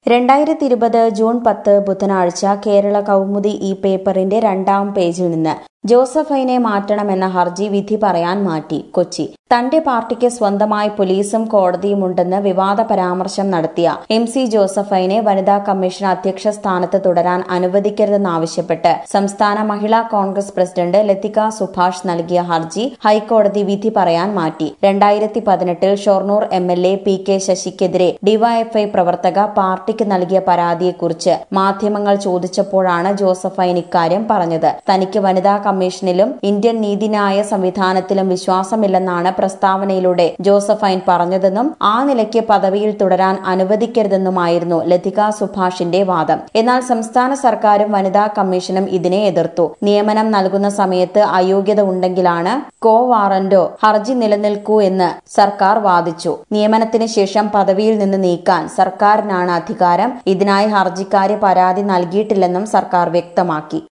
രണ്ടായിരത്തി ഇരുപത് ജൂൺ പത്ത് ബുധനാഴ്ച കേരള കൗമുദി ഈ പേപ്പറിന്റെ രണ്ടാം പേജിൽ നിന്ന് ജോസഫൈനെ മാറ്റണമെന്ന ഹർജി വിധി പറയാൻ മാറ്റി കൊച്ചി തന്റെ പാർട്ടിക്ക് സ്വന്തമായി പോലീസും കോടതിയുമുണ്ടെന്ന് വിവാദ പരാമർശം നടത്തിയ എം സി ജോസഫൈനെ വനിതാ കമ്മീഷൻ അധ്യക്ഷ സ്ഥാനത്ത് തുടരാൻ അനുവദിക്കരുതെന്നാവശ്യപ്പെട്ട് സംസ്ഥാന മഹിളാ കോൺഗ്രസ് പ്രസിഡന്റ് ലതിക സുഭാഷ് നൽകിയ ഹർജി ഹൈക്കോടതി വിധി പറയാൻ മാറ്റി രണ്ടായിരത്തി പതിനെട്ടിൽ Shoranur M L A P K ശശിക്കെതിരെ ഡിവൈഎഫ്ഐ പ്രവർത്തക പാർട്ടിക്ക് നൽകിയ പരാതിയെക്കുറിച്ച് മാധ്യമങ്ങൾ ചോദിച്ചപ്പോഴാണ് ജോസഫൈൻ ഇക്കാര്യം പറഞ്ഞത് തനിക്ക് വനിതാ കമ്മീഷനിലും ഇന്ത്യൻ നീതിന്യായ സംവിധാനത്തിലും വിശ്വാസമില്ലെന്നാണ് പ്രസ്താവനയിലൂടെ ജോസഫൈൻ പറഞ്ഞതെന്നും ആ നിലയ്ക്ക് പദവിയിൽ തുടരാൻ അനുവദിക്കരുതെന്നുമായിരുന്നു ലതിക സുഭാഷിന്റെ വാദം എന്നാൽ സംസ്ഥാന സർക്കാരും വനിതാ കമ്മീഷനും ഇതിനെ എതിർത്തു നിയമനം നൽകുന്ന സമയത്ത് അയോഗ്യത ഉണ്ടെങ്കിലാണ് കോ വാറന്റോ ഹർജി നിലനിൽക്കൂ എന്ന് സർക്കാർ വാദിച്ചു നിയമനത്തിന് ശേഷം പദവിയിൽ നിന്ന് നീക്കാൻ സർക്കാരിനാണ് അധികാരം ഇതിനായി ഹർജിക്കാരി പരാതി നൽകിയിട്ടില്ലെന്നും സർക്കാർ വ്യക്തമാക്കി